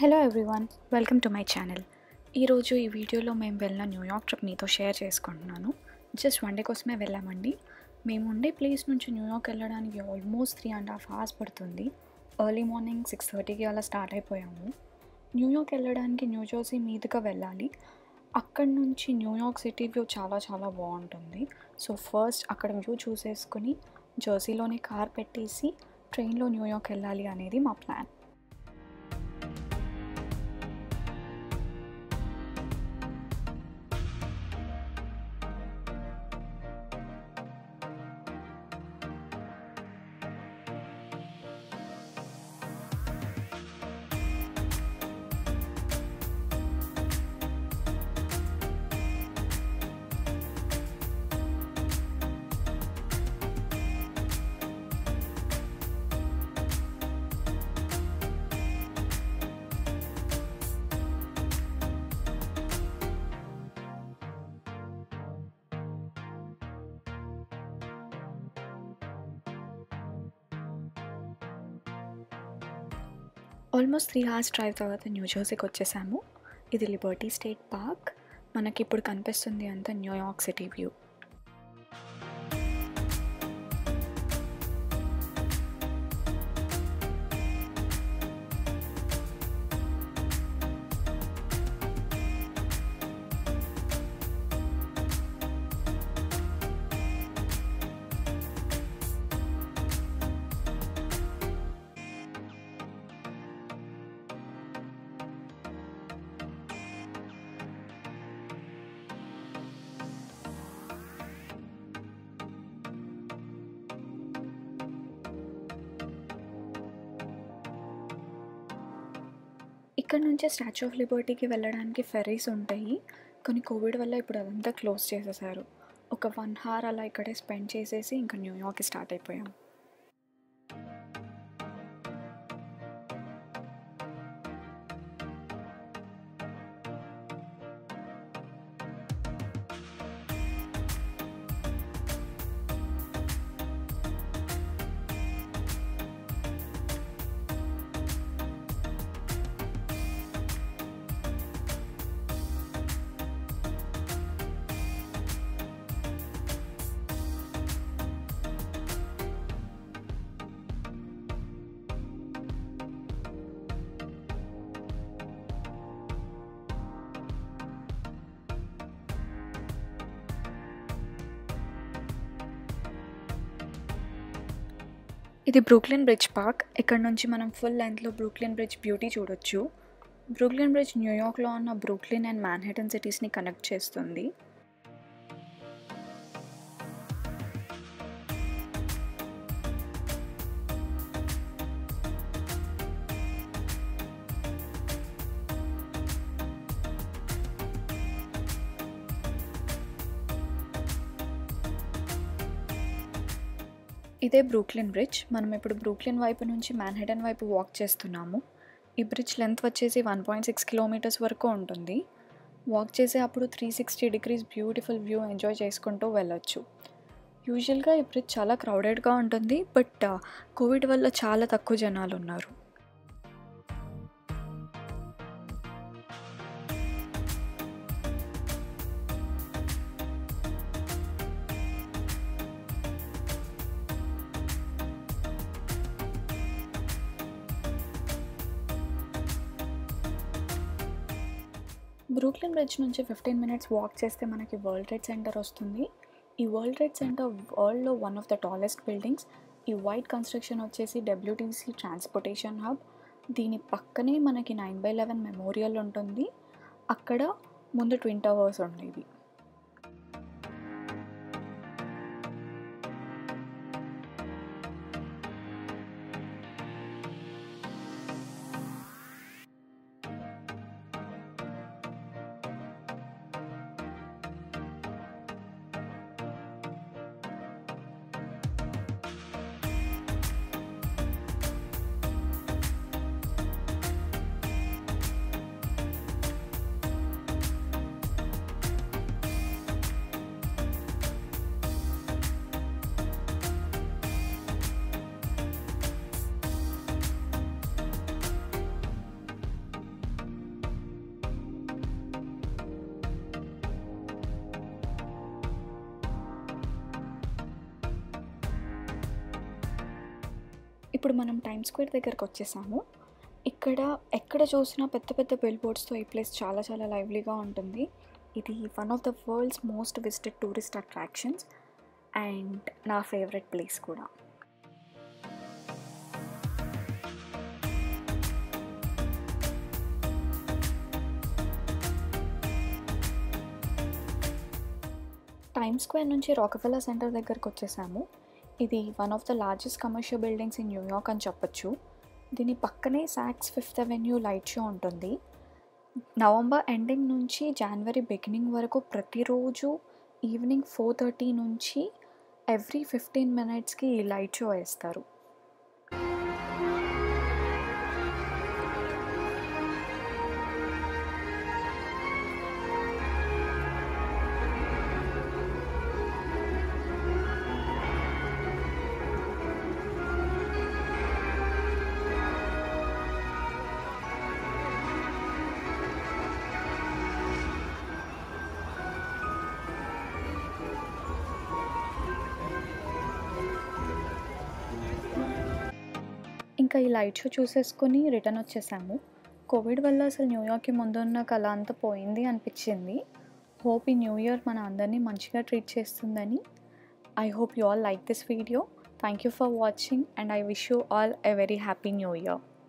hello everyone welcome to my channel ఈరోజు ఈ వీడియోలో మేము వెళ్ళిన న్యూయార్క్ ట్రిప్ మీతో షేర్ చేసుకుంటున్నాను జస్ట్ వన్ డే కోసమే వెళ్ళామండి మేము ఉండే ప్లేస్ నుంచి న్యూయార్క్ వెళ్ళడానికి almost three and half hours పడుతుంది ఎర్లీ మార్నింగ్ సిక్స్ థర్టీకి అలా స్టార్ట్ అయిపోయాము న్యూయార్క్ వెళ్ళడానికి న్యూ జెర్సీ మీదుగా వెళ్ళాలి అక్కడి నుంచి న్యూయార్క్ సిటీ వ్యూ చాలా చాలా బాగుంటుంది సో ఫస్ట్ అక్కడ వ్యూ చూసేసుకుని జెర్సీలోనే కార్ పెట్టేసి ట్రైన్లో న్యూయార్క్ వెళ్ళాలి అనేది మా plan almost three hours drive తర్వాత న్యూ జెర్సీకి వచ్చేసాము ఇది లిబర్టీ స్టేట్ పార్క్ మనకి ఇప్పుడు కనిపిస్తుంది అంతా న్యూయార్క్ సిటీ వ్యూ ఇక్కడ నుంచే స్టాచ్యూ ఆఫ్ లిబర్టీకి వెళ్ళడానికి ఫెరీస్ ఉంటాయి కానీ కోవిడ్ వల్ల ఇప్పుడు అదంతా క్లోజ్ చేసేసారు ఒక వన్ హార్ అలా ఇక్కడే స్పెండ్ చేసేసి ఇంకా న్యూయార్క్కి స్టార్ట్ అయిపోయాం ఇది బ్రూక్లిన్ బ్రిడ్జ్ పార్క్ ఇక్కడ నుంచి మనం ఫుల్ లెంత్లో బ్రూక్లిన్ బ్రిడ్జ్ బ్యూటీ చూడొచ్చు బ్రూక్లిన్ బ్రిడ్జ్ న్యూయార్క్లో ఉన్న బ్రూక్లిన్ అండ్ మ్యాన్హెటన్ సిటీస్ని కనెక్ట్ చేస్తుంది ఇదే బ్రూక్లిన్ బ్రిడ్జ్ మనం ఇప్పుడు బ్రూక్లిన్ వైపు నుంచి మ్యాన్హెటన్ వైపు వాక్ చేస్తున్నాము ఈ బ్రిడ్జ్ లెంత్ వచ్చేసి వన్ పాయింట్ సిక్స్ కిలోమీటర్స్ వరకు ఉంటుంది వాక్ చేసే అప్పుడు three sixty degrees beautiful view enjoy చేసుకుంటూ వెళ్ళొచ్చు యూజువల్గా ఈ బ్రిడ్జ్ చాలా క్రౌడెడ్గా ఉంటుంది బట్ కోవిడ్ వల్ల చాలా తక్కువ జనాలు ఉన్నారు బ్రూక్లిన్ బ్రిడ్జ్ నుంచి ఫిఫ్టీన్ మినిట్స్ వాక్ చేస్తే మనకి వరల్డ్ ట్రేడ్ సెంటర్ వస్తుంది ఈ వరల్డ్ ట్రేడ్ సెంటర్ వరల్డ్లో one of the tallest buildings ఈ వైట్ కన్స్ట్రక్షన్ వచ్చేసి డబ్ల్యూటీసీ ట్రాన్స్పోర్టేషన్ హబ్ దీని పక్కనే మనకి నైన్ బై లెవెన్ మెమోరియల్ ఉంటుంది అక్కడ ముందు ట్విన్ టవర్స్ ఉండేవి ఇప్పుడు మనం టైమ్ స్క్వేర్ దగ్గరకు వచ్చేసాము ఇక్కడ ఎక్కడ చూసినా పెద్ద పెద్ద బిల్ బోర్డ్స్తో ఈ ప్లేస్ చాలా చాలా లైవ్లీగా ఉంటుంది ఇది one of the world's most visited tourist attractions and నా ఫేవరెట్ ప్లేస్ కూడా టైమ్ స్క్వేర్ నుంచి రాకఫెల్లా సెంటర్ దగ్గరకు వచ్చేసాము ఇది one of the largest commercial buildings in New York అని చెప్పొచ్చు దీని పక్కనే Saks fifth avenue light show ఉంటుంది నవంబర్ ఎండింగ్ నుంచి జనవరి బిగినింగ్ వరకు ప్రతిరోజు ఈవినింగ్ ఫోర్ థర్టీ నుంచి ఎవ్రీ ఫిఫ్టీన్ మినిట్స్కి ఈ లైట్ షో వేస్తారు ఇంకా ఈ లైట్ షో చూసేసుకొని రిటర్న్ వచ్చేసాము కోవిడ్ వల్ల అసలు న్యూయార్క్కి ముందున్న కళ అంతా పోయింది అనిపించింది హోప్ ఈ న్యూ ఇయర్ మన అందరినీ మంచిగా ట్రీట్ చేస్తుందని I hope you all like this video thank you for watching and I wish you all a very happy new year